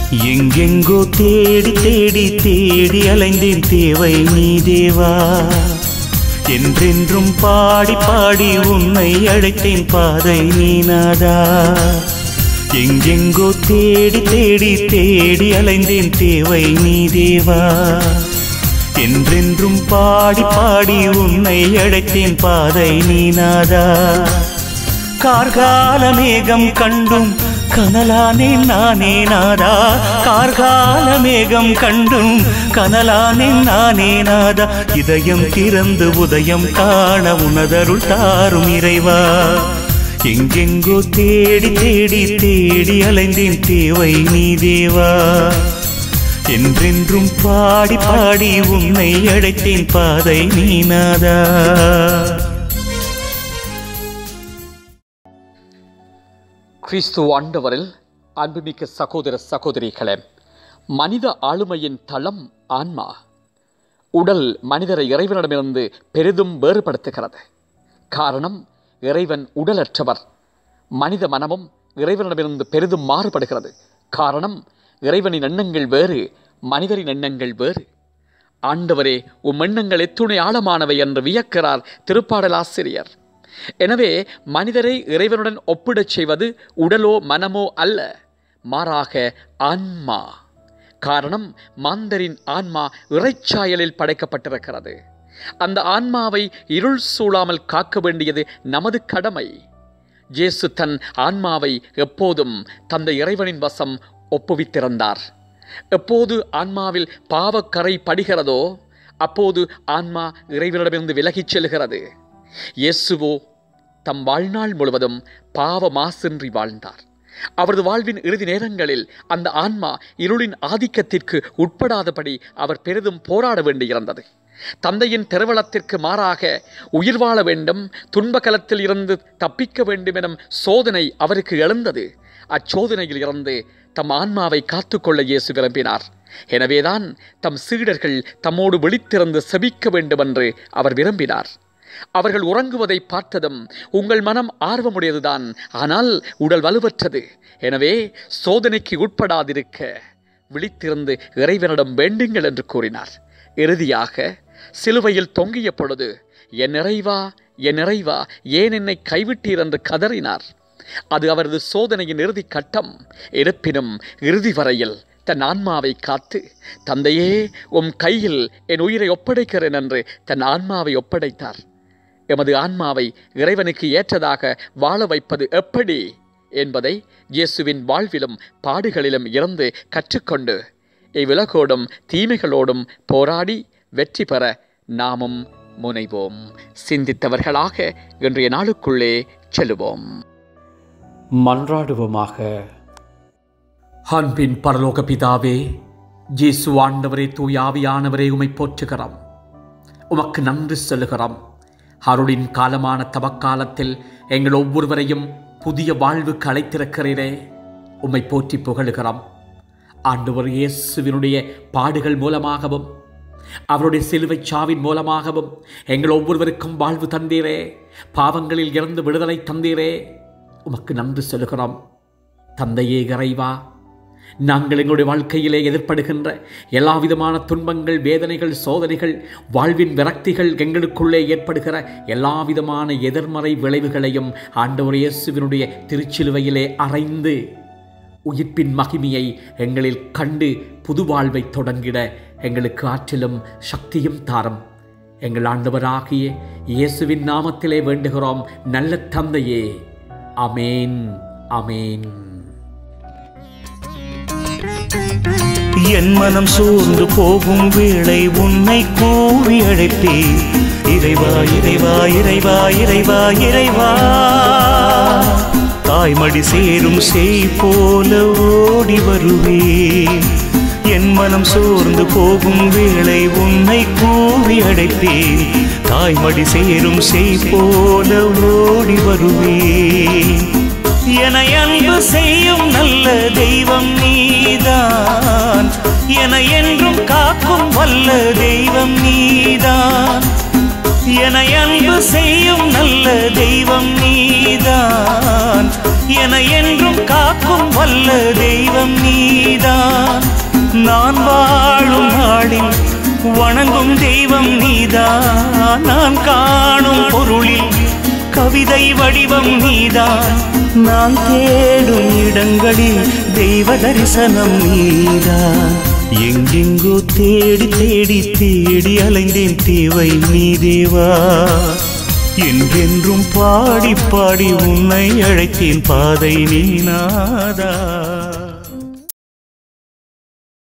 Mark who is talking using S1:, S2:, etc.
S1: எங்கெங்கோ தேடி தேடி தேடி அலைந்தேன் தேவை நீ தேவா என்றென்றும் பாடி பாடி உன்னை அழைத்தேன் பாதை நீ நாதா எங்கெங்கோ தேடி தேடி தேடி அலைந்தேன் தேவை நீ தேவா என்றென்றும் பாடி பாடி உன்னை அழைத்தேன் பாதை நீ நாதா கார்கால மேகம் கண்டும் கனலானேன் நானே நாதா கார்கால மேகம் கண்டும் கனலானேன் நானே நாதா இதயம் திறந்து உதயம் காண உனதருள் தாரும் இறைவா எங்கெங்கோ தேடி தேடி தேடி அலைந்தேன் தேவை நீ தேவா என்றென்றும் பாடி பாடி உன்னை அழைத்தேன் பாதை நீ நாதா
S2: கிறிஸ்து ஆண்டவரில் அன்புமிக்க சகோதர சகோதரிகளே மனித ஆளுமையின் தளம் ஆன்மா உடல் மனிதரை இறைவனிடமிருந்து பெரிதும் வேறுபடுத்துகிறது காரணம் இறைவன் உடலற்றவர் மனித மனமும் இறைவனிடமிருந்து பெரிதும் மாறுபடுகிறது காரணம் இறைவனின் எண்ணங்கள் வேறு மனிதரின் எண்ணங்கள் வேறு ஆண்டவரே உம் எண்ணங்கள் எத்துணை ஆழமானவை என்று வியக்கிறார் திருப்பாடலாசிரியர் எனவே மனிதரை இறைவனுடன் ஒப்பிடச் செய்வது உடலோ மனமோ அல்ல மாறாக ஆன்மா காரணம் மாந்தரின் ஆன்மா இறைச்சாயலில் படைக்கப்பட்டிருக்கிறது அந்த ஆன்மாவை இருள் சூழாமல் காக்க வேண்டியது நமது கடமை இயேசு தன் ஆன்மாவை எப்போதும் தந்த இறைவனின் வசம் ஒப்புவித்திருந்தார் எப்போது ஆன்மாவில் பாவக்கரை படுகிறதோ அப்போது ஆன்மா இறைவனிடமிருந்து விலகிச் செல்கிறது இயேசுவோ தம் வாழ்நாள் முழுவதும் பாவ மாசின்றி வாழ்ந்தார் அவரது வாழ்வின் இறுதி நேரங்களில் அந்த ஆன்மா இருளின் ஆதிக்கத்திற்கு உட்படாதபடி அவர் பெரிதும் போராட வேண்டியிருந்தது தந்தையின் திருவளத்திற்கு மாறாக உயிர் வாழ வேண்டும் துன்பகலத்தில் இருந்து தப்பிக்க வேண்டும் எனும் சோதனை அவருக்கு எழுந்தது அச்சோதனையில் இருந்து தம் ஆன்மாவை காத்துக்கொள்ள இயேசு விரும்பினார் எனவேதான் தம் சீடர்கள் தம்மோடு விழித்திருந்து செபிக்க வேண்டுமென்று அவர் விரும்பினார் அவர்கள் உறங்குவதை பார்த்ததும் உங்கள் மனம் ஆர்வமுடையதுதான் ஆனால் உடல் வலுவற்றது எனவே சோதனைக்கு உட்படாதிருக்க விழித்திருந்து இறைவனிடம் வேண்டுங்கள் என்று கூறினார் இறுதியாக சிலுவையில் தொங்கிய பொழுது என் நிறைவா என் நிறைவா ஏன் என்னை கைவிட்டீர் என்று கதறினார் அது அவரது சோதனையின் இறுதி கட்டம் இருப்பினும் இறுதி வரையில் தன் ஆன்மாவை காத்து தந்தையே உம் கையில் என் உயிரை ஒப்படைக்கிறேன் என்று தன் ஆன்மாவை ஒப்படைத்தார் எமது ஆன்மாவை இறைவனுக்கு ஏற்றதாக வாழ வைப்பது எப்படி என்பதை இயேசுவின் வாழ்விலும் பாடுகளிலும் இருந்து கற்றுக்கொண்டு இவ்வுலகோடும் தீமைகளோடும் போராடி வெற்றி பெற நாமும் முனைவோம் சிந்தித்தவர்களாக இன்றைய நாளுக்குள்ளே செல்லுவோம் மன்றாடுவோமாக அன்பின் பரலோக பிதாவே இயேசு ஆண்டவரே தூயாவியானவரே உமை போற்றுகிறோம் உமக்கு நன்றி சொல்லுகிறோம் அருளின் காலமான தவக்காலத்தில் எங்கள் ஒவ்வொருவரையும் புதிய வாழ்வுக்கு அழைத்திருக்கிறீரே உம்மை போற்றி புகழுகிறோம் ஆண்டவர் இயேசுவினுடைய பாடுகள் மூலமாகவும் அவருடைய சிலுவைச் சாவின் மூலமாகவும் எங்கள் ஒவ்வொருவருக்கும் வாழ்வு தந்தீரே பாவங்களில் இருந்து விடுதலை தந்தீரே உமக்கு நன்றி சொல்லுகிறோம் தந்தையே இறைவா நாங்கள் எங்களுடைய வாழ்க்கையிலே எதிர்ப்படுகின்ற எல்லா விதமான துன்பங்கள் வேதனைகள் சோதனைகள் வாழ்வின் விரக்திகள் எங்களுக்குள்ளே ஏற்படுகிற எல்லா விதமான எதிர்மறை விளைவுகளையும் ஆண்டவர் இயேசுவினுடைய திருச்சிலுவையிலே அறைந்து உயிர்ப்பின் மகிமையை எங்களில் கண்டு புது வாழ்வை தொடங்கிட எங்களுக்கு ஆற்றிலும் சக்தியும் தாரும் எங்கள் ஆண்டவராகிய இயேசுவின் நாமத்திலே வேண்டுகிறோம் நல்ல தந்தையே அமேன் அமேன்
S1: என் மனம் சோர்ந்து போகும் வேளை உன்னை கூவி அழைப்பே இறைவா இறைவா இறைவா இறைவா இறைவா தாய்மடி சேரும் செய் போல ஓடி வருவே என் மனம் சோர்ந்து போகும் வேளை உன்னை கூவி அழைப்பே தாய்மடி சேரும் செய் போல ஓடி வருவே என அன்பு செய்யும் நல்ல தெய்வம் நீதான் என என்றும் காக்கும் வல்ல தெய்வம் நீதான் என அன்பு செய்யும் நல்ல தெய்வம் நீதான் என என்றும் காக்கும் வல்ல தெய்வம் நீதான் நான் வாழும் நாளில் வணங்கும் தெய்வம் நீதான் நான் காணும் பொருளில் கவிதை வடிவம் நீதான் நான் தேடும் இடங்களில் தெய்வ தரிசனம் நீதான் எங்கெங்கோ தேடி தேடி தேடி அலைந்தேன் தேவை நீ தேவா என்றென்றும் பாடி பாடி உன்னை அழைத்தேன் பாதை நீ நாதா